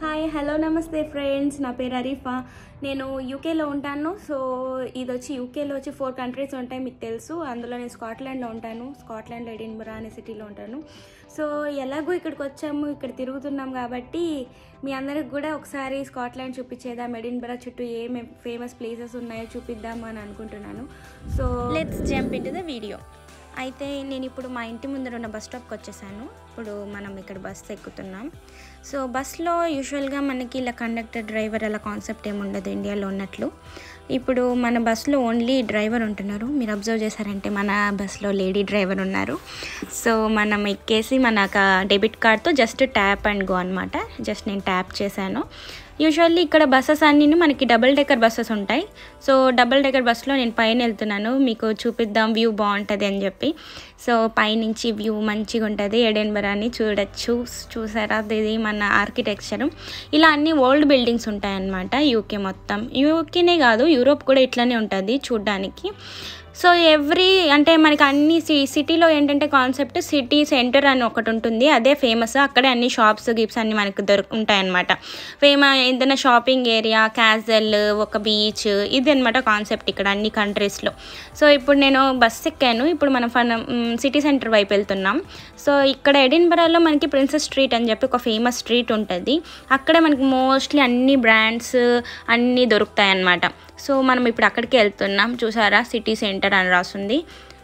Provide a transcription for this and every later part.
hi hello నమస్తే friends నా పేరు అరీఫా నేను యూకేలో ఉంటాను సో ఇది వచ్చి యూకేలో వచ్చి ఫోర్ కంట్రీస్ ఉంటాయి మీకు తెలుసు అందులో నేను స్కాట్లాండ్లో ఉంటాను స్కాట్లాండ్లో ఎడిన్బరా అనే సిటీలో ఉంటాను సో ఎలాగో ఇక్కడికి వచ్చాము ఇక్కడ తిరుగుతున్నాం కాబట్టి మీ అందరికి కూడా ఒకసారి స్కాట్లాండ్ చూపించేద్దాం ఎడిన్బరా చుట్టూ ఏమేమి ఫేమస్ ప్లేసెస్ ఉన్నాయో చూపిద్దాము అని అనుకుంటున్నాను so let's jump into the video అయితే నేను ఇప్పుడు మా ఇంటి ముందర ఉన్న బస్ స్టాప్కి వచ్చేసాను ఇప్పుడు మనం ఇక్కడ బస్ ఎక్కుతున్నాం సో బస్లో యూజువల్గా మనకి ఇలా కండక్టర్ డ్రైవర్ అలా కాన్సెప్ట్ ఏమి ఉండదు ఇండియాలో ఉన్నట్లు ఇప్పుడు మన బస్లో ఓన్లీ డ్రైవర్ ఉంటున్నారు మీరు అబ్జర్వ్ చేశారంటే మన బస్లో లేడీ డ్రైవర్ ఉన్నారు సో మనం ఎక్కేసి మన డెబిట్ కార్డ్తో జస్ట్ ట్యాప్ అండ్ గో అనమాట జస్ట్ నేను ట్యాప్ చేశాను యూజువల్లీ ఇక్కడ బస్సెస్ అన్నీ మనకి డబుల్ డెకర్ బస్సెస్ ఉంటాయి సో డబుల్ డెకర్ బస్సులో నేను పైన వెళ్తున్నాను మీకు చూపిద్దాం వ్యూ బాగుంటుంది అని చెప్పి సో పైనుంచి వ్యూ మంచిగా ఉంటుంది ఎడెన్బరాని చూడొచ్చు చూసారా ఇది మన ఆర్కిటెక్చర్ ఇలా అన్ని ఓల్డ్ బిల్డింగ్స్ ఉంటాయన్నమాట యూకే మొత్తం యూకేనే కాదు యూరోప్ కూడా ఇట్లానే ఉంటుంది చూడ్డానికి సో ఎవ్రీ అంటే మనకి అన్ని సి సిటీలో ఏంటంటే కాన్సెప్ట్ సిటీ సెంటర్ అని ఒకటి ఉంటుంది అదే ఫేమస్ అక్కడే అన్ని షాప్స్ గిప్స్ అన్ని మనకు దొరుకు ఉంటాయన్నమాట ఫేమ ఏదైనా షాపింగ్ ఏరియా క్యాజల్ ఒక బీచ్ ఇది అనమాట కాన్సెప్ట్ ఇక్కడ అన్ని కంట్రీస్లో సో ఇప్పుడు నేను బస్ ఎక్కాను ఇప్పుడు మనం ఫన్ సిటీ సెంటర్ వైపు వెళ్తున్నాం సో ఇక్కడ ఎడిన్బరాలో మనకి ప్రిన్సెస్ స్ట్రీట్ అని చెప్పి ఒక ఫేమస్ స్ట్రీట్ ఉంటుంది అక్కడే మనకి మోస్ట్లీ అన్ని బ్రాండ్స్ అన్నీ దొరుకుతాయి అన్నమాట సో మనం ఇప్పుడు అక్కడికి వెళ్తున్నాం చూసారా సిటీ సెంటర్ అని రాస్తుంది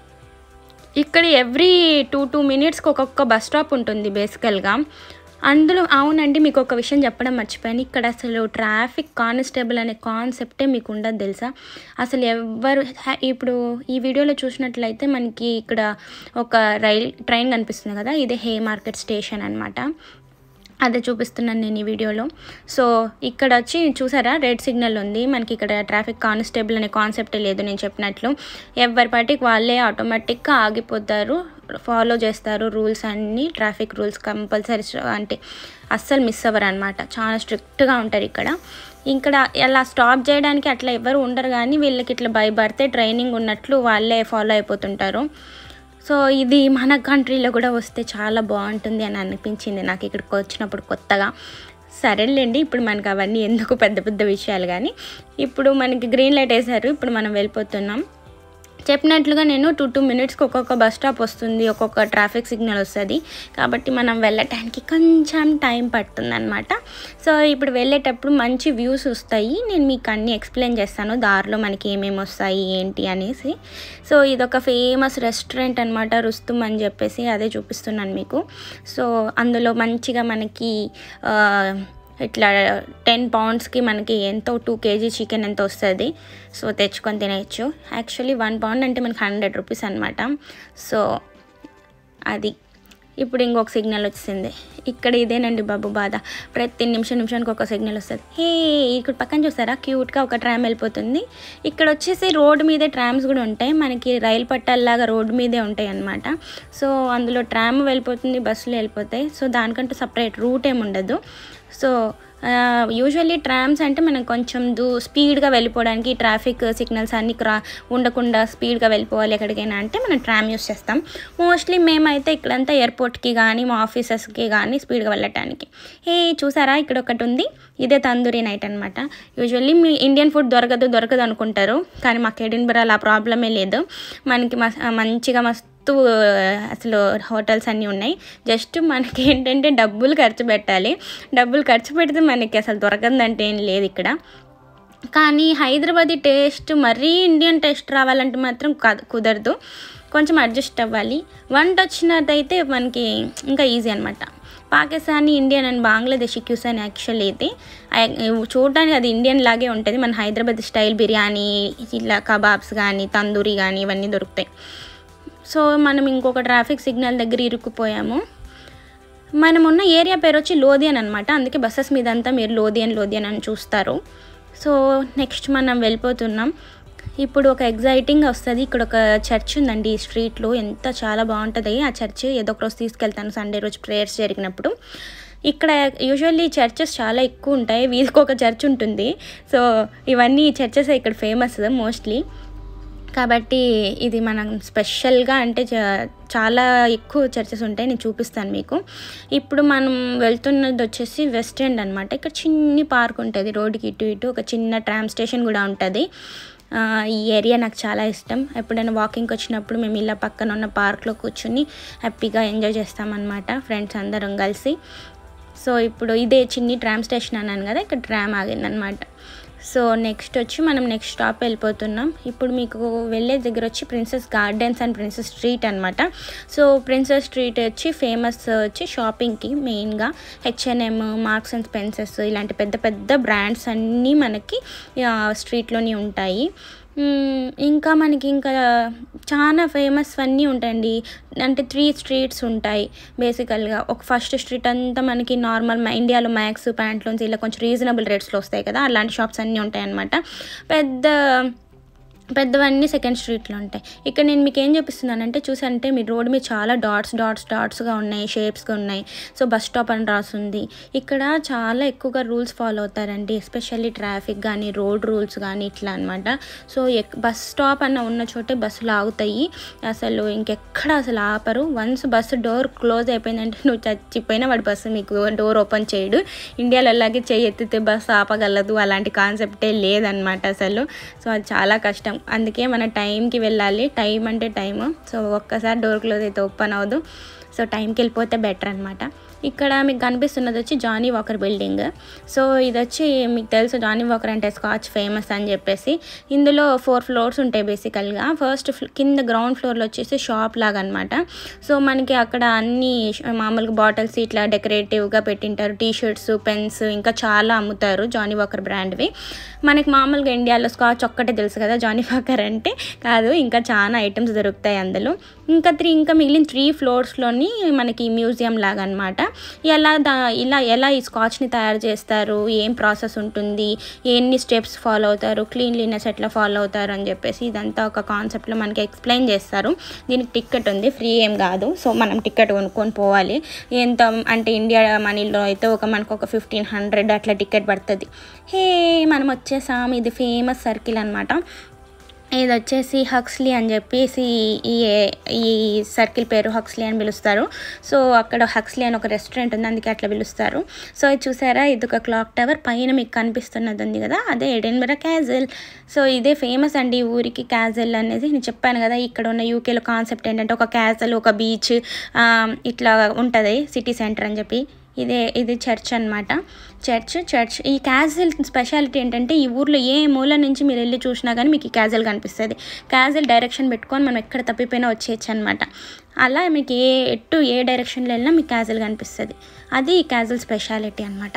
ఇక్కడ ఎవ్రీ టూ టూ మినిట్స్కి ఒక్కొక్క బస్ స్టాప్ ఉంటుంది బేసికల్గా అందులో అవునండి మీకు ఒక విషయం చెప్పడం మర్చిపోయాను ఇక్కడ అసలు ట్రాఫిక్ కానిస్టేబుల్ అనే కాన్సెప్టే మీకు ఉండదు తెలుసా అసలు ఎవరు ఇప్పుడు ఈ వీడియోలో చూసినట్లయితే మనకి ఇక్కడ ఒక రైల్ ట్రైన్ కనిపిస్తుంది కదా ఇదే హే మార్కెట్ స్టేషన్ అనమాట అదే చూపిస్తున్నాను నేను ఈ వీడియోలో సో ఇక్కడ వచ్చి చూసారా రెడ్ సిగ్నల్ ఉంది మనకి ఇక్కడ ట్రాఫిక్ కానిస్టేబుల్ అనే కాన్సెప్టే లేదు నేను చెప్పినట్లు ఎవరి పాటికి వాళ్ళే ఆటోమేటిక్గా ఆగిపోతారు ఫాలో చేస్తారు రూల్స్ అన్నీ ట్రాఫిక్ రూల్స్ కంపల్సరీ అంటే అస్సలు మిస్ అవ్వరు అనమాట చాలా స్ట్రిక్ట్గా ఉంటారు ఇక్కడ ఇక్కడ అలా స్టాప్ చేయడానికి అట్లా ఎవరు ఉండరు కానీ వీళ్ళకి ఇట్లా భయపడితే ట్రైనింగ్ ఉన్నట్లు వాళ్ళే ఫాలో అయిపోతుంటారు సో ఇది మన కంట్రీలో కూడా వస్తే చాలా బాగుంటుంది అని అనిపించింది నాకు ఇక్కడికి వచ్చినప్పుడు కొత్తగా సరేలేండి ఇప్పుడు మనకు అవన్నీ ఎందుకు పెద్ద పెద్ద విషయాలు కానీ ఇప్పుడు మనకి గ్రీన్ లైట్ వేశారు ఇప్పుడు మనం వెళ్ళిపోతున్నాం చెప్పినట్లుగా నేను టూ టూ మినిట్స్కి ఒక్కొక్క బస్ స్టాప్ వస్తుంది ఒక్కొక్క ట్రాఫిక్ సిగ్నల్ వస్తుంది కాబట్టి మనం వెళ్ళటానికి కొంచెం టైం పడుతుంది అనమాట సో ఇప్పుడు వెళ్ళేటప్పుడు మంచి వ్యూస్ వస్తాయి నేను మీకు అన్నీ ఎక్స్ప్లెయిన్ చేస్తాను దారిలో మనకి ఏమేమి వస్తాయి ఏంటి అనేసి సో ఇదొక ఫేమస్ రెస్టారెంట్ అనమాట రుస్తుం అని చెప్పేసి అదే చూపిస్తున్నాను మీకు సో అందులో మంచిగా మనకి ఇట్లా టెన్ పౌండ్స్కి మనకి ఎంతో టూ కేజీ చికెన్ ఎంత వస్తుంది సో తెచ్చుకొని తినేయచ్చు యాక్చువల్లీ వన్ పౌండ్ అంటే మనకి హండ్రెడ్ రూపీస్ అనమాట సో అది ఇప్పుడు ఇంకొక సిగ్నల్ వచ్చింది ఇక్కడ ఇదేనండి బాబు బాధ ప్రతి నిమిషం నిమిషానికి ఒక సిగ్నల్ వస్తుంది హే ఇక్కడ పక్కన చూసారా క్యూట్గా ఒక ట్రామ్ వెళ్ళిపోతుంది ఇక్కడ వచ్చేసి రోడ్డు మీదే ట్రామ్స్ కూడా ఉంటాయి మనకి రైలు పట్టాల్లాగా రోడ్డు మీదే ఉంటాయి అన్నమాట సో అందులో ట్రామ్ వెళ్ళిపోతుంది బస్సులు వెళ్ళిపోతాయి సో దానికంటూ సపరేట్ రూట్ ఏమి ఉండదు సో యూజువల్లీ ట్రామ్స్ అంటే మనం కొంచెం దూ స్పీడ్గా వెళ్ళిపోవడానికి ట్రాఫిక్ సిగ్నల్స్ అన్ని క్రా ఉండకుండా స్పీడ్గా వెళ్ళిపోవాలి ఎక్కడికైనా అంటే మనం ట్రామ్ యూస్ చేస్తాం మోస్ట్లీ మేమైతే ఇక్కడంతా ఎయిర్పోర్ట్కి కానీ మా ఆఫీసెస్కి కానీ స్పీడ్గా వెళ్ళటానికి ఏ చూసారా ఇక్కడ ఒకటి ఉంది ఇదే తందూరి నైట్ అనమాట యూజువల్లీ మీ ఇండియన్ ఫుడ్ దొరకదు దొరకదు అనుకుంటారు కానీ మాకు ఎడిన్బరాల్ ఆ ప్రాబ్లమే లేదు మనకి మంచిగా మస్తు అసలు హోటల్స్ అన్నీ ఉన్నాయి జస్ట్ మనకి ఏంటంటే డబ్బులు ఖర్చు పెట్టాలి డబ్బులు ఖర్చు పెడితే మనకి అసలు దొరకదంటే ఏం లేదు ఇక్కడ కానీ హైదరాబాదీ టేస్ట్ మరీ ఇండియన్ టేస్ట్ రావాలంటే మాత్రం కుదరదు కొంచెం అడ్జస్ట్ అవ్వాలి వంట వచ్చినదైతే మనకి ఇంకా ఈజీ అనమాట Pakistani Indian and Bangladeshi cuisine actually అయితే చూడడానికి అది ఇండియన్ లాగే ఉంటుంది మన హైదరాబాద్ స్టైల్ బిర్యానీ ఇలా కబాబ్స్ కానీ తందూరి కానీ ఇవన్నీ దొరుకుతాయి సో మనం ఇంకొక ట్రాఫిక్ సిగ్నల్ దగ్గర ఇరుక్కుపోయాము మనం ఉన్న ఏరియా పేరు వచ్చి లోదియన్ అనమాట అందుకే బస్సెస్ మీద అంతా మీరు లోదియన్ లోదియన్ అని చూస్తారు సో నెక్స్ట్ మనం వెళ్ళిపోతున్నాం ఇప్పుడు ఒక ఎగ్జైటింగ్ వస్తుంది ఇక్కడ ఒక చర్చ్ ఉందండి ఈ స్ట్రీట్లో ఎంత చాలా బాగుంటుంది ఆ చర్చ్ ఏదో ఒక రోజు తీసుకెళ్తాను సండే రోజు ప్రేయర్స్ జరిగినప్పుడు ఇక్కడ యూజువల్లీ చర్చెస్ చాలా ఎక్కువ ఉంటాయి వీధికి ఒక చర్చ్ ఉంటుంది సో ఇవన్నీ చర్చెస్ ఇక్కడ ఫేమస్ మోస్ట్లీ కాబట్టి ఇది మనం స్పెషల్గా అంటే చా- చాలా ఎక్కువ చర్చెస్ ఉంటాయి నేను చూపిస్తాను మీకు ఇప్పుడు మనం వెళ్తున్నది వచ్చేసి వెస్ట్ ఎండ్ అనమాట ఇక్కడ చిన్ని పార్క్ ఉంటుంది రోడ్డుకి ఇటు ఇటు ఒక చిన్న ట్రామ్ స్టేషన్ కూడా ఉంటుంది ఆ, ఈ ఏరియా నాకు చాలా ఇష్టం ఎప్పుడైనా వాకింగ్కి వచ్చినప్పుడు మేము ఇలా పక్కన ఉన్న పార్క్లో కూర్చుని హ్యాపీగా ఎంజాయ్ చేస్తామన్నమాట ఫ్రెండ్స్ అందరం కలిసి సో ఇప్పుడు ఇదే చిన్ని ట్రామ్ స్టేషన్ అన్నాను కదా ఇక్కడ ట్రామ్ ఆగిందనమాట సో నెక్స్ట్ వచ్చి మనం నెక్స్ట్ స్టాప్ వెళ్ళిపోతున్నాం ఇప్పుడు మీకు వెళ్ళే దగ్గర వచ్చి Princes Gardens and Princes Street అనమాట సో ప్రిన్సెస్ స్ట్రీట్ వచ్చి ఫేమస్ వచ్చి షాపింగ్కి మెయిన్గా హెచ్ఎన్ఎం మార్క్స్ అండ్ స్పెన్సెస్ ఇలాంటి పెద్ద పెద్ద బ్రాండ్స్ అన్నీ మనకి ఆ, స్ట్రీట్లోనే ఉంటాయి మ్మ్, ఇంకా మనకి ఇంకా చాలా ఫేమస్ అన్నీ ఉంటాయండి అంటే త్రీ స్ట్రీట్స్ ఉంటాయి బేసికల్గా ఒక ఫస్ట్ స్ట్రీట్ అంతా మనకి నార్మల్ మా ఇండియాలో మ్యాక్స్ ప్యాంట్లోన్స్ ఇలా కొంచెం రీజనబుల్ రేట్స్లో వస్తాయి కదా అలాంటి షాప్స్ అన్నీ ఉంటాయి అన్నమాట పెద్ద పెద్దవన్నీ సెకండ్ స్ట్రీట్లో ఉంటాయి ఇక్కడ నేను మీకు ఏం చూపిస్తున్నానంటే చూసానంటే మీ రోడ్ మీద చాలా డాట్స్ డాట్స్ డాట్స్గా ఉన్నాయి షేప్స్గా ఉన్నాయి సో బస్ స్టాప్ అని రాసుంది ఇక్కడ చాలా ఎక్కువగా రూల్స్ ఫాలో అవుతారండి ఎస్పెషల్లీ ట్రాఫిక్ కానీ రోడ్ రూల్స్ కానీ ఇట్లా అనమాట సో ఎక్ బస్ స్టాప్ అన్న ఉన్న చోటే బస్సులు ఆగుతాయి అసలు ఇంకెక్కడ అసలు ఆపరు వన్స్ బస్సు డోర్ క్లోజ్ అయిపోయిందంటే నువ్వు చచ్చిపోయినా వాడు బస్సు మీకు డోర్ ఓపెన్ చేయడు ఇండియాలో అలాగే చెయ్యి ఎత్తితే బస్సు ఆపగలదు అలాంటి కాన్సెప్టే లేదనమాట అసలు సో అది చాలా కష్టం అందుకే మన టైంకి వెళ్ళాలి టైం అంటే టైము సో ఒక్కసారి డోర్ క్లోజ్ అయితే ఓపెన్ అవ్వదు సో టైంకి వెళ్ళిపోతే బెటర్ అనమాట ఇక్కడ మీకు కనిపిస్తున్నది వచ్చి జానీ వాకర్ బిల్డింగ్ సో ఇది వచ్చి మీకు తెలుసు జానీ వాకర్ అంటే స్కాచ్ ఫేమస్ అని చెప్పేసి ఇందులో ఫోర్ ఫ్లోర్స్ ఉంటాయి బేసికల్గా ఫస్ట్ కింద గ్రౌండ్ ఫ్లోర్లో వచ్చేసి షాప్ లాగా అనమాట సో మనకి అక్కడ అన్ని ష- మామూలుగా బాటిల్స్ ఇట్లా డెకరేటివ్గా పెట్టింటారు టీ షర్ట్స్ పెన్స్ ఇంకా చాలా అమ్ముతారు జానీ వాకర్ బ్రాండ్వి మనకి మామూలుగా ఇండియాలో స్కాచ్ ఒక్కటే తెలుసు కదా జానీ వాకర్ అంటే కాదు ఇంకా చాలా ఐటమ్స్ దొరుకుతాయి అందులో ఇంకా త్రీ ఇంకా మిగిలిన త్రీ ఫ్లోర్స్లోని మనకి మ్యూజియం లాగా అనమాట ఎలా దా ఇలా ఎలా ఈ స్కాచ్ని తయారు చేస్తారు ఏం ప్రాసెస్ ఉంటుంది ఎన్ని స్టెప్స్ ఫాలో అవుతారు క్లీన్లీనెస్ ఎట్లా ఫాలో అవుతారు అని చెప్పేసి ఇదంతా ఒక కాన్సెప్ట్లో మనకి ఎక్స్ప్లెయిన్ చేస్తారు దీనికి టికెట్ ఉంది ఫ్రీ ఏం కాదు సో మనం టికెట్ కొనుక్కొని పోవాలి ఎంత అంటే ఇండియా మనీలో అయితే ఒక మనకు ఒక ఫిఫ్టీన్ హండ్రెడ్ అట్లా టికెట్ పడుతుంది హే మనం వచ్చేసాం ఇది ఫేమస్ సర్కిల్ అనమాట ఇది వచ్చేసి హక్స్లీ అని చెప్పేసి ఈ ఈ సర్కిల్ పేరు హక్స్లీ అని పిలుస్తారు సో అక్కడ హక్స్లీ అని ఒక రెస్టారెంట్ ఉంది అందుకే అట్లా పిలుస్తారు సో ఇది చూసారా ఇది ఒక క్లాక్ టవర్ పైన మీకు కనిపిస్తున్నది ఉంది కదా అదే ఎడెన్బరా క్యాజల్ సో ఇదే ఫేమస్ అండి ఈ ఊరికి క్యాజల్ అనేది నేను చెప్పాను కదా ఇక్కడ ఉన్న యూకేలో కాన్సెప్ట్ ఏంటంటే ఒక క్యాజల్ ఒక బీచ్ ఇట్లా ఉంటుంది సిటీ సెంటర్ అని చెప్పి ఇదే ఇది చర్చ్ అన్నమాట చర్చ్ చర్చ్ ఈ క్యాజువల్ స్పెషాలిటీ ఏంటంటే ఈ ఊర్లో ఏ మూల నుంచి మీరు వెళ్ళి చూసినా కానీ మీకు ఈ క్యాజువల్ కనిపిస్తుంది క్యాజువల్ డైరెక్షన్ పెట్టుకొని మనం ఎక్కడ తప్పిపోయినా వచ్చేయచ్చు అనమాట అలా మీకు ఏ ఎటు ఏ డైరెక్షన్లో వెళ్ళినా మీకు క్యాజువల్ కనిపిస్తుంది అది ఈ క్యాజువల్ స్పెషాలిటీ అనమాట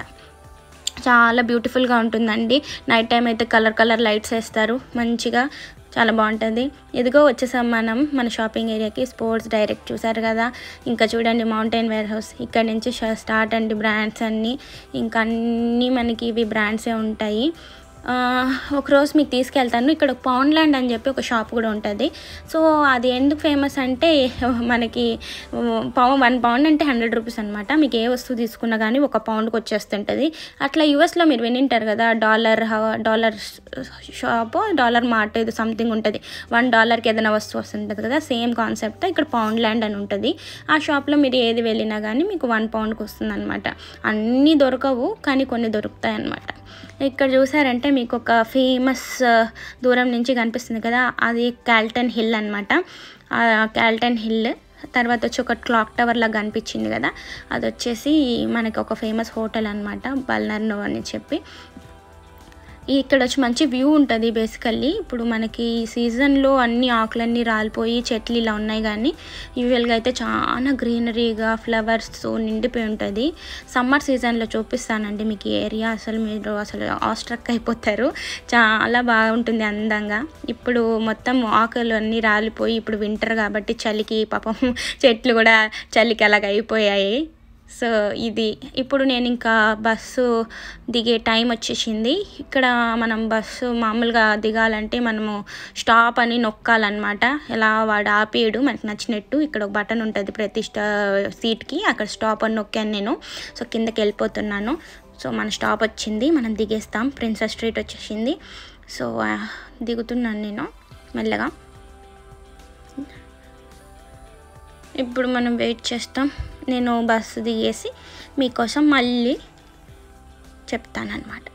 చాలా బ్యూటిఫుల్గా ఉంటుందండి నైట్ టైం అయితే కలర్ కలర్ లైట్స్ వేస్తారు మంచిగా చాలా బాగుంటుంది ఇదిగో వచ్చేసాం మనం మన షాపింగ్ ఏరియాకి స్పోర్ట్స్ డైరెక్ట్ చూసారు కదా ఇంకా చూడండి మౌంటైన్ వేర్ హౌస్ ఇక్కడ నుంచి ష- స్టార్ట్ అండి బ్రాండ్స్ అన్నీ ఇంకా అన్నీ మనకి ఇవి బ్రాండ్సే ఉంటాయి ఆ, ఒకరోజు మీకు తీసుకెళ్తాను ఇక్కడ పౌండ్ ల్యాండ్ అని చెప్పి ఒక షాప్ కూడా ఉంటుంది సో అది ఎందుకు ఫేమస్ అంటే మనకి పౌ వన్ పౌండ్ అంటే హండ్రెడ్ రూపీస్ అనమాట మీకు ఏ వస్తువు తీసుకున్నా కానీ ఒక పౌండ్కి వచ్చేస్తుంటుంది అట్లా యూఎస్లో మీరు వినింటారు కదా dollar dollar shop dollar mart ఇది సంథింగ్ ఉంటుంది వన్ డాలర్కి ఏదైనా వస్తువు వస్తుంటుంది కదా సేమ్ కాన్సెప్ట్ ఇక్కడ పౌండ్ ల్యాండ్ అని ఉంటుంది ఆ షాప్లో మీరు ఏది వెళ్ళినా కానీ మీకు వన్ పౌండ్కి వస్తుంది అనమాట అన్నీ దొరకవు కానీ కొన్ని దొరుకుతాయి అనమాట ఇక్కడ చూసారంటే మీకు ఒక ఫేమస్ దూరం నుంచి కనిపిస్తుంది కదా అది క్యాల్టన్ హిల్ అనమాట ఆ క్యాల్టన్ హిల్ తర్వాత వచ్చి ఒక క్లాక్ టవర్ లాగా కనిపించింది కదా అది వచ్చేసి మనకి ఒక ఫేమస్ హోటల్ అనమాట బల్నర్నో అని చెప్పి ఇక్కడ వచ్చి మంచి వ్యూ ఉంటుంది బేసికల్లీ ఇప్పుడు మనకి ఈ సీజన్లో అన్ని ఆకులన్నీ రాలిపోయి చెట్లు ఇలా ఉన్నాయి కానీ యూజువల్గా అయితే చాలా గ్రీనరీగా ఫ్లవర్స్ నిండిపోయి ఉంటుంది సమ్మర్ సీజన్లో చూపిస్తానండి మీకు ఈ ఏరియా అసలు మీరు అసలు ఆస్ట్రక్ అయిపోతారు చాలా బాగుంటుంది అందంగా ఇప్పుడు మొత్తం ఆకులు అన్నీ రాలిపోయి ఇప్పుడు వింటర్ కాబట్టి చలికి పాపం చెట్లు కూడా చలికి అలాగ అయిపోయాయి సో ఇది ఇప్పుడు నేను ఇంకా బస్సు దిగే టైం వచ్చేసింది ఇక్కడ మనం బస్సు మామూలుగా దిగాలంటే మనము స్టాప్ అని నొక్కాలన్నమాట ఎలా వాడు ఆపేయడు మనకు నచ్చినట్టు ఇక్కడ ఒక బటన్ ఉంటుంది ప్రతి స్టా సీట్కి అక్కడ స్టాప్ అని నొక్కాను నేను సో కిందకి వెళ్ళిపోతున్నాను సో మన స్టాప్ వచ్చింది మనం దిగేస్తాం ప్రిన్సెస్ స్ట్రీట్ వచ్చేసింది సో ఆ, దిగుతున్నాను నేను మెల్లగా ఇప్పుడు మనం వెయిట్ చేస్తాం నేను బస్సు దిగేసి మీకోసం మళ్ళీ చెప్తానమాట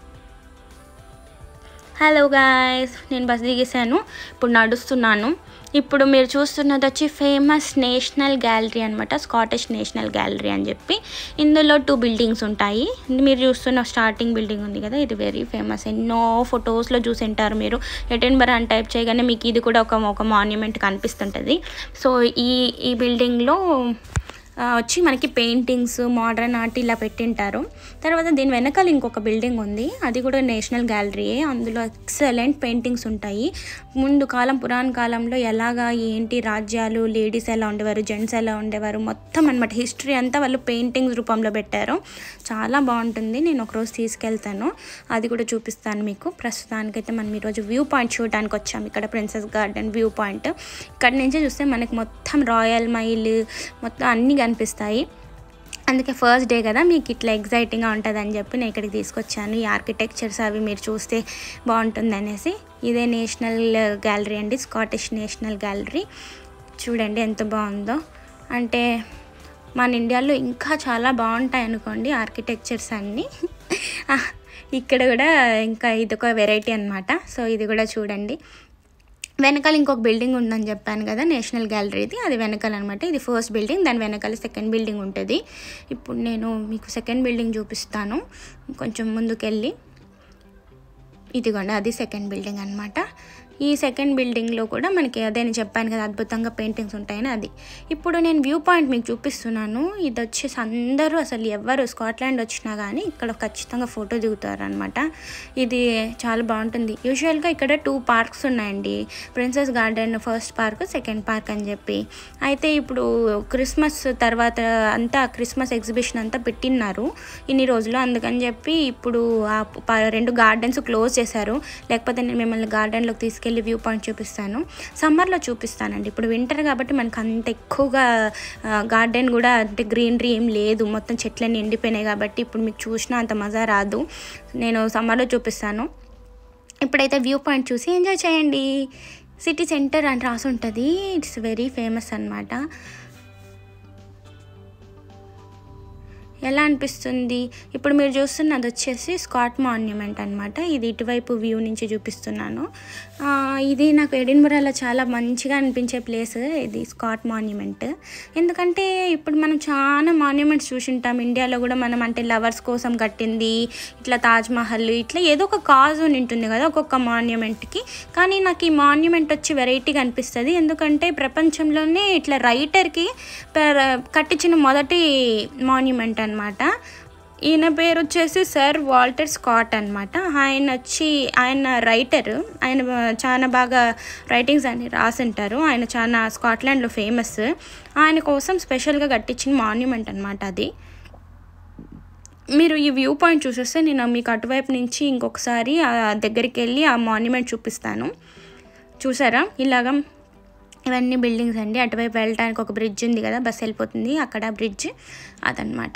హలో గాయస్ నేను బస్ దిగేసాను ఇప్పుడు నడుస్తున్నాను ఇప్పుడు మీరు చూస్తున్నది వచ్చి ఫేమస్ నేషనల్ గ్యాలరీ అనమాట స్కాటిష్ నేషనల్ గ్యాలరీ అని చెప్పి ఇందులో టూ బిల్డింగ్స్ ఉంటాయి మీరు చూస్తున్న స్టార్టింగ్ బిల్డింగ్ ఉంది కదా ఇది వెరీ ఫేమస్ ఎన్నో ఫొటోస్లో చూసి ఉంటారు మీరు ఎటెన్బరా అని టైప్ చేయగానే మీకు ఇది కూడా ఒక ఒక మాన్యుమెంట్ కనిపిస్తుంటుంది సో ఈ ఈ బిల్డింగ్లో ఆ, వచ్చి మనకి పెయింటింగ్స్ మోడర్న్ ఆర్ట్ ఇలా పెట్టింటారు తర్వాత దీని వెనకాల ఇంకొక బిల్డింగ్ ఉంది అది కూడా నేషనల్ గ్యాలరీయే అందులో ఎక్సలెంట్ పెయింటింగ్స్ ఉంటాయి ముందు కాలం పురాణ కాలంలో ఎలాగా ఏంటి రాజ్యాలు లేడీస్ ఎలా ఉండేవారు జెంట్స్ ఎలా ఉండేవారు మొత్తం అనమాట హిస్టరీ అంతా వాళ్ళు పెయింటింగ్స్ రూపంలో పెట్టారు చాలా బాగుంటుంది నేను ఒకరోజు తీసుకెళ్తాను అది కూడా చూపిస్తాను మీకు ప్రస్తుతానికైతే మనం ఈరోజు వ్యూ పాయింట్ చూడడానికి వచ్చాము ఇక్కడ ప్రిన్సెస్ గార్డెన్ వ్యూ పాయింట్ ఇక్కడ నుంచి చూస్తే మనకి మొత్తం రాయల్ మైల్ మొత్తం అన్నీ కనిపిస్తాయి అందుకే ఫస్ట్ డే కదా మీకు ఇట్లా ఎగ్జైటింగ్గా ఉంటుంది అని చెప్పి నేను ఇక్కడికి తీసుకొచ్చాను ఈ ఆర్కిటెక్చర్స్ అవి మీరు చూస్తే బాగుంటుంది అనేసి ఇదే నేషనల్ గ్యాలరీ అండి స్కాటిష్ నేషనల్ గ్యాలరీ చూడండి ఎంత బాగుందో అంటే మన ఇండియాలో ఇంకా చాలా బాగుంటాయి అనుకోండి ఆర్కిటెక్చర్స్ అన్నీ ఇక్కడ కూడా ఇంకా ఇది ఒక వెరైటీ అనమాట సో ఇది కూడా చూడండి వెనకాల ఇంకొక బిల్డింగ్ ఉందని చెప్పాను కదా నేషనల్ గ్యాలరీది అది వెనకాల అనమాట ఇది ఫస్ట్ బిల్డింగ్ దాని వెనకాల సెకండ్ బిల్డింగ్ ఉంటుంది ఇప్పుడు నేను మీకు సెకండ్ బిల్డింగ్ చూపిస్తాను కొంచెం ముందుకెళ్ళి ఇదిగోండి అది సెకండ్ బిల్డింగ్ అనమాట ఈ సెకండ్ బిల్డింగ్లో కూడా మనకి అదే నేను చెప్పాను కదా అద్భుతంగా పెయింటింగ్స్ ఉంటాయని అది ఇప్పుడు నేను వ్యూ పాయింట్ మీకు చూపిస్తున్నాను ఇది వచ్చేసి అందరూ అసలు ఎవరు స్కాట్లాండ్ వచ్చినా కానీ ఇక్కడ ఖచ్చితంగా ఫోటో దిగుతారు అనమాట ఇది చాలా బాగుంటుంది యూజువల్గా ఇక్కడ టూ పార్క్స్ ఉన్నాయండి Princes Garden first park second park అని చెప్పి అయితే ఇప్పుడు క్రిస్మస్ తర్వాత అంతా క్రిస్మస్ ఎగ్జిబిషన్ అంతా పెట్టిన్నారు ఇన్ని రోజులు అందుకని చెప్పి ఇప్పుడు ఆ ప- రెండు గార్డెన్స్ క్లోజ్ చేశారు లేకపోతే నేను మిమ్మల్ని గార్డెన్లోకి తీసుకెళ్ళి వ్యూ పాయింట్ చూపిస్తాను సమ్మర్లో చూపిస్తానండి ఇప్పుడు వింటర్ కాబట్టి మనకు అంత ఎక్కువగా గార్డెన్ కూడా అంటే గ్రీనరీ ఏం లేదు మొత్తం చెట్లన్నీ ఎండిపోయినాయి కాబట్టి ఇప్పుడు మీకు చూసినా అంత మజా రాదు నేను సమ్మర్లో చూపిస్తాను ఇప్పుడైతే వ్యూ పాయింట్ చూసి ఎంజాయ్ చేయండి సిటీ సెంటర్ అని రాసి ఉంటుంది ఇట్స్ వెరీ ఫేమస్ అనమాట ఎలా అనిపిస్తుంది ఇప్పుడు మీరు చూస్తున్నది వచ్చేసి స్కాట్ మాన్యుమెంట్ అనమాట ఇది ఇటువైపు వ్యూ నుంచి చూపిస్తున్నాను ఆ, ఇది నాకు ఎడిన్బరాలో చాలా మంచిగా అనిపించే ప్లేస్ ఇది స్కాట్ మాన్యుమెంట్ ఎందుకంటే ఇప్పుడు మనం చాలా మాన్యుమెంట్స్ చూసింటాం ఇండియాలో కూడా మనం అంటే లవర్స్ కోసం కట్టింది ఇట్లా తాజ్ మహల్ ఇట్లా ఏదో ఒక కాజ్ ఉంటుంది కదా ఒక్కొక్క మాన్యుమెంట్కి కానీ నాకు ఈ మాన్యుమెంట్ వచ్చి వెరైటీగా అనిపిస్తుంది ఎందుకంటే ప్రపంచంలోనే ఇట్లా రైటర్కి కట్టించిన మొదటి మాన్యుమెంట్ అనమాట ఈయన పేరు వచ్చేసి సర్ వాల్టర్ స్కాట్ అనమాట ఆయన వచ్చి ఆయన రైటర్ ఆయన చాలా బాగా రైటింగ్స్ అన్ని రాసింటారు ఆయన చాలా స్కాట్లాండ్లో ఫేమస్ ఆయన కోసం స్పెషల్గా కట్టించిన మాన్యుమెంట్ అనమాట అది మీరు ఈ వ్యూ పాయింట్ చూసేస్తే నేను మీకు అటువైపు నుంచి ఇంకొకసారి ఆ దగ్గరికి వెళ్ళి ఆ మాన్యుమెంట్ చూపిస్తాను చూసారా ఇలాగా ఇవన్నీ బిల్డింగ్స్ అండి అటువైపు వెళ్ళడానికి ఒక బ్రిడ్జ్ ఉంది కదా బస్ వెళ్ళిపోతుంది అక్కడ బ్రిడ్జ్ అదనమాట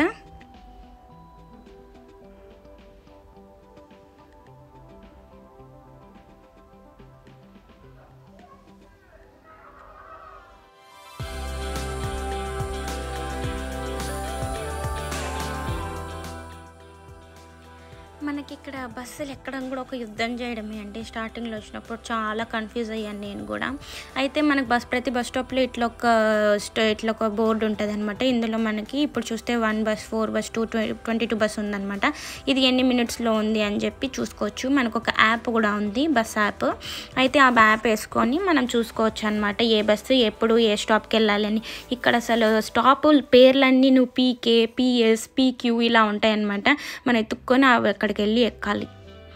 మనకి ఇక్కడ బస్సులు ఎక్కడం కూడా ఒక యుద్ధం చేయడమే అండి స్టార్టింగ్లో వచ్చినప్పుడు చాలా కన్ఫ్యూజ్ అయ్యాను నేను కూడా అయితే మనకు బస్ ప్రతి బస్ స్టాప్లో ఇట్లా ఒక స్ట- ఇట్లా ఒక బోర్డు ఉంటుంది అనమాట ఇందులో మనకి ఇప్పుడు చూస్తే one bus four bus two twenty two bus ఉందన్నమాట ఇది ఎన్ని మినిట్స్లో ఉంది అని చెప్పి చూసుకోవచ్చు మనకు ఒక యాప్ కూడా ఉంది బస్ యాప్ అయితే ఆ యాప్ వేసుకొని మనం చూసుకోవచ్చు అనమాట ఏ బస్సు ఎప్పుడు ఏ స్టాప్కి వెళ్ళాలి అని ఇక్కడ అసలు స్టాప్ పేర్లన్నీ నువ్వు పీకే పిఎస్ పీక్యూ ఇలా ఉంటాయి అనమాట మనం ఎత్తుక్కొని అవి అక్కడికి వెళ్ళి ఎక్కాలి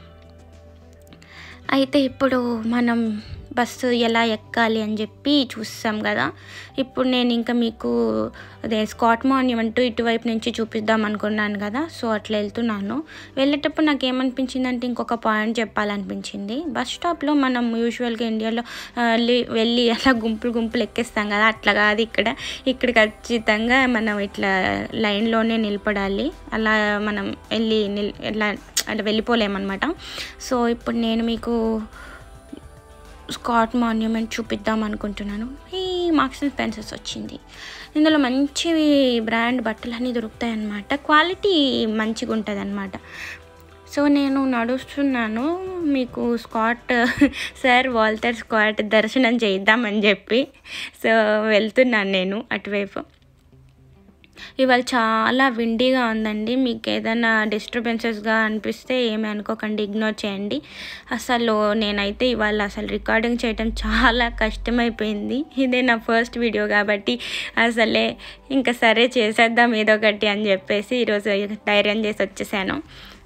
అయితే ఇప్పుడు మనం బస్సు ఎలా ఎక్కాలి అని చెప్పి చూస్తాం కదా ఇప్పుడు నేను ఇంకా మీకు అదే స్కాట్ మాన్యుమెంట్ ఇటువైపు నుంచి చూపిద్దాం అనుకున్నాను కదా సో అట్లా వెళ్తున్నాను వెళ్ళేటప్పుడు నాకు ఏమనిపించింది అంటే ఇంకొక పాయింట్ చెప్పాలనిపించింది బస్ స్టాప్లో మనం యూజువల్గా ఇండియాలో ఆ, లే- వెళ్ళి అలా గుంపులు గుంపులు ఎక్కేస్తాం కదా అట్లా కాదు ఇక్కడ ఇక్కడ ఖచ్చితంగా మనం ఇట్లా లైన్లోనే నిలబడాలి అలా మనం వెళ్ళి నిల్ ఎలా అట్లా వెళ్ళిపోలేమన్నమాట సో ఇప్పుడు నేను మీకు స్కాట్ మాన్యుమెంట్ చూపిద్దాం అనుకుంటున్నాను ఈ మార్క్స్ అండ్ స్పెన్సర్స్ వచ్చింది ఇందులో మంచి బ్రాండ్ బట్టలు అన్నీ దొరుకుతాయి అన్నమాట క్వాలిటీ మంచిగా ఉంటుంది అనమాట సో నేను నడుస్తున్నాను మీకు స్కాట్ సార్ వాల్టర్ స్కాట్ దర్శనం చేద్దామని చెప్పి సో వెళ్తున్నాను నేను అటువైపు ఇవాళ చాలా విండీగా ఉందండి మీకు ఏదైనా డిస్టర్బెన్సెస్గా అనిపిస్తే ఏమీ అనుకోకండి ఇగ్నోర్ చేయండి అసలు నేనైతే ఇవాళ అసలు రికార్డింగ్ చేయడం చాలా కష్టమైపోయింది ఇదే నా ఫస్ట్ వీడియో కాబట్టి అసలే ఇంకా సరే చేసేద్దాం ఏదో ఒకటి అని చెప్పేసి ఈరోజు ధైర్యం చేసి వచ్చేసాను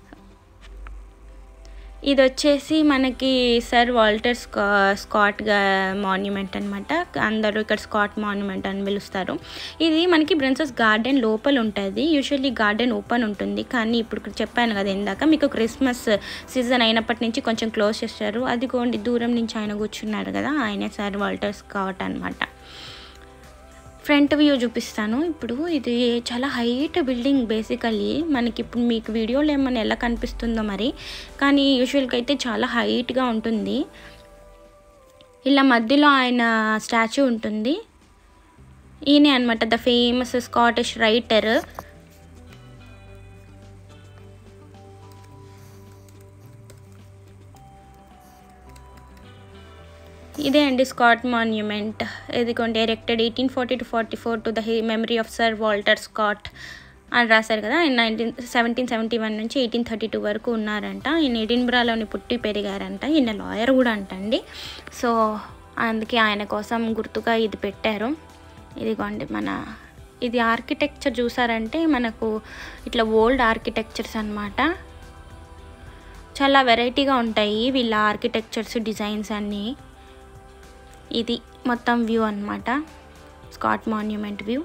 ఇది వచ్చేసి మనకి సర్ వాల్టర్ స్కా స్కాట్ గా మాన్యుమెంట్ అనమాట అందరూ ఇక్కడ స్కాట్ మాన్యుమెంట్ అని పిలుస్తారు ఇది మనకి బ్రిన్సెస్ గార్డెన్ లోపల ఉంటుంది యూజువల్లీ గార్డెన్ ఓపెన్ ఉంటుంది కానీ ఇప్పుడు చెప్పాను కదా ఇందాక మీకు క్రిస్మస్ సీజన్ అయినప్పటి నుంచి కొంచెం క్లోజ్ చేస్తారు అదిగోండి దూరం నుంచి ఆయన కూర్చున్నారు కదా ఆయనే సర్ వాల్టర్ స్కాట్ అనమాట ఫ్రంట్ వ్యూ చూపిస్తాను ఇప్పుడు ఇది చాలా హైట్ బిల్డింగ్ బేసికలీ మనకి ఇప్పుడు మీకు వీడియోలో ఏమైనా ఎలా కనిపిస్తుందో మరి కానీ యూజువల్గా అయితే చాలా హైట్గా ఉంటుంది ఇలా మధ్యలో ఆయన స్టాచ్యూ ఉంటుంది ఈయనే అనమాట ద ఫేమస్ స్కాటిష్ రైటర్ ఇదే అండి స్కాట్ మాన్యుమెంట్ ఇదిగోండి erected eighteen forty to forty four to the memory of Sir Walter Scott అని రాశారు కదా ఆయన నైన్టీన్ సెవెంటీన్ సెవెంటీ వన్ నుంచి ఎయిటీన్ థర్టీ టూ వరకు ఉన్నారంట ఈయన ఎడిన్బ్రాలోని పుట్టి పెరిగారంట ఈయన లాయర్ కూడా అంటండి సో అందుకే ఆయన కోసం గుర్తుగా ఇది పెట్టారు ఇదిగోండి మన ఇది ఆర్కిటెక్చర్ చూసారంటే మనకు ఇట్లా ఓల్డ్ ఆర్కిటెక్చర్స్ అనమాట చాలా వెరైటీగా ఉంటాయి వీళ్ళ ఆర్కిటెక్చర్స్ డిజైన్స్ అన్నీ ఇది మొత్తం వ్యూ అనమాట స్కాట్ మాన్యుమెంట్ వ్యూ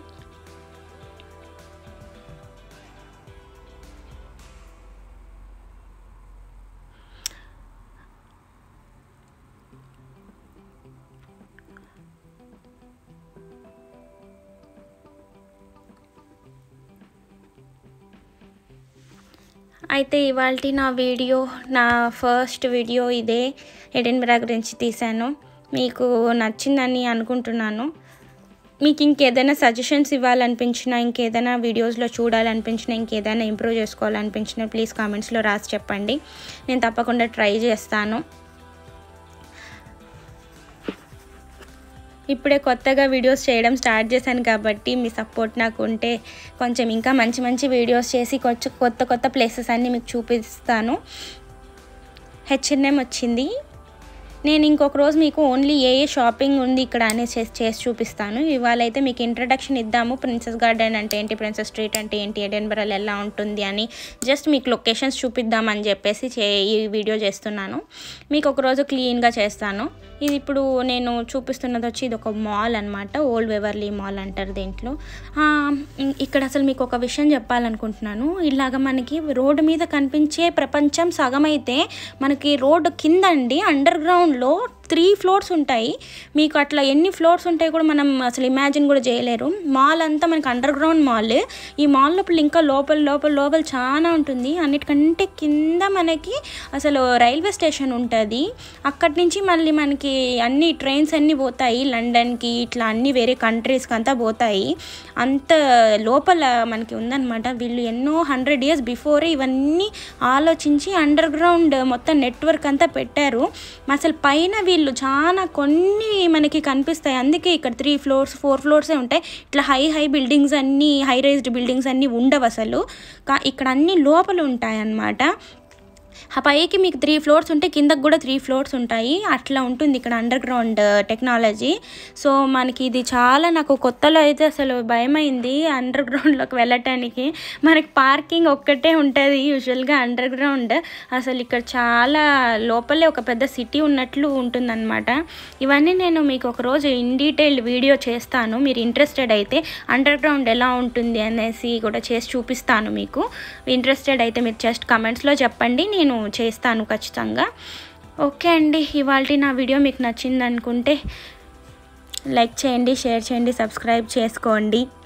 అయితే ఇవాళ నా వీడియో నా ఫస్ట్ వీడియో ఇదే ఎడిన్బరా గురించి తీశాను మీకు నచ్చిందని అనుకుంటున్నాను మీకు ఇంకేదైనా సజెషన్స్ ఇవ్వాలనిపించినా ఇంకేదైనా వీడియోస్లో చూడాలనిపించినా ఇంకేదైనా ఇంప్రూవ్ చేసుకోవాలనిపించినా ప్లీజ్ కామెంట్స్లో రాసి చెప్పండి నేను తప్పకుండా ట్రై చేస్తాను ఇప్పుడే కొత్తగా వీడియోస్ చేయడం స్టార్ట్ చేశాను కాబట్టి మీ సపోర్ట్ నాకు ఉంటే కొంచెం ఇంకా మంచి మంచి వీడియోస్ చేసి కొంచెం కొత్త కొత్త ప్లేసెస్ అన్నీ మీకు చూపిస్తాను హెచ్ఎన్ఎం వచ్చింది నేను ఇంకొక రోజు మీకు ఓన్లీ ఏ ఏ షాపింగ్ ఉంది ఇక్కడ అనేది చేసి చేసి చూపిస్తాను ఇవాళ అయితే మీకు ఇంట్రడక్షన్ ఇద్దాము ప్రిన్సెస్ గార్డెన్ అంటే ఏంటి ప్రిన్సెస్ స్ట్రీట్ అంటే ఏంటి ఎడెన్బరల్ ఎలా ఉంటుంది అని జస్ట్ మీకు లొకేషన్స్ చూపిద్దామని చెప్పేసి చే ఈ వీడియో చేస్తున్నాను మీకు ఒక రోజు క్లీన్గా చేస్తాను ఇది ఇప్పుడు నేను చూపిస్తున్నది వచ్చి ఇది ఒక మాల్ అనమాట ఓల్డ్ వెవర్లీ మాల్ అంటారు దీంట్లో ఆ, ఇం- ఇక్కడ అసలు మీకు ఒక విషయం చెప్పాలనుకుంటున్నాను ఇలాగ మనకి రోడ్డు మీద కనిపించే ప్రపంచం సగం అయితే మనకి రోడ్డు కింద అండి అండర్ గ్రౌండ్లో త్రీ ఫ్లోర్స్ ఉంటాయి మీకు అట్లా ఎన్ని ఫ్లోర్స్ ఉంటాయి కూడా మనం అసలు ఇమాజిన్ కూడా చేయలేరు మాల్ అంతా మనకి అండర్ గ్రౌండ్ మాల్ ఈ మాల్ లోపల ఇంకా లోపల లోపల లోపల చాలా ఉంటుంది అన్నిటికంటే కింద మనకి అసలు రైల్వే స్టేషన్ ఉంటుంది అక్కడి నుంచి మళ్ళీ మనకి అన్ని ట్రైన్స్ అన్నీ పోతాయి లండన్కి ఇట్లా అన్ని వేరే కంట్రీస్కి అంతా పోతాయి అంత లోపల మనకి ఉందన్నమాట వీళ్ళు ఎన్నో హండ్రెడ్ ఇయర్స్ బిఫోరే ఇవన్నీ ఆలోచించి అండర్ గ్రౌండ్ మొత్తం నెట్వర్క్ అంతా పెట్టారు అసలు పైన వీళ్ళు చాలా కొన్ని మనకి కనిపిస్తాయి అందుకే ఇక్కడ త్రీ ఫ్లోర్స్ ఫోర్ ఫ్లోర్సే ఉంటాయి ఇట్లా హై హై బిల్డింగ్స్ అన్నీ హై రైజ్డ్ బిల్డింగ్స్ అన్నీ ఉండవు అసలు కా ఇక్కడ అన్ని లోపల ఉంటాయి అన్నమాట ఆ పైకి మీకు త్రీ ఫ్లోర్స్ ఉంటే కిందకు కూడా త్రీ ఫ్లోర్స్ ఉంటాయి అట్లా ఉంటుంది ఇక్కడ అండర్ గ్రౌండ్ టెక్నాలజీ సో మనకి ఇది చాలా నాకు కొత్తలో అయితే అసలు భయమైంది అండర్ గ్రౌండ్లోకి వెళ్ళటానికి మనకి పార్కింగ్ ఒక్కటే ఉంటుంది యూజువల్గా అండర్ గ్రౌండ్ అసలు ఇక్కడ చాలా లోపలే ఒక పెద్ద సిటీ ఉన్నట్లు ఉంటుందన్నమాట ఇవన్నీ నేను మీకు ఒక రోజు ఇన్ డీటెయిల్డ్ వీడియో చేస్తాను మీరు ఇంట్రెస్టెడ్ అయితే అండర్ గ్రౌండ్ ఎలా ఉంటుంది అనేసి కూడా చేసి చూపిస్తాను మీకు ఇంట్రెస్టెడ్ అయితే మీరు జస్ట్ కమెంట్స్లో చెప్పండి నేను చేస్తాను ఖచ్చితంగా ఓకే అండి ఇవాళ నా వీడియో మీకు నచ్చింది అనుకుంటే లైక్ చేయండి షేర్ చేయండి సబ్స్క్రైబ్ చేసుకోండి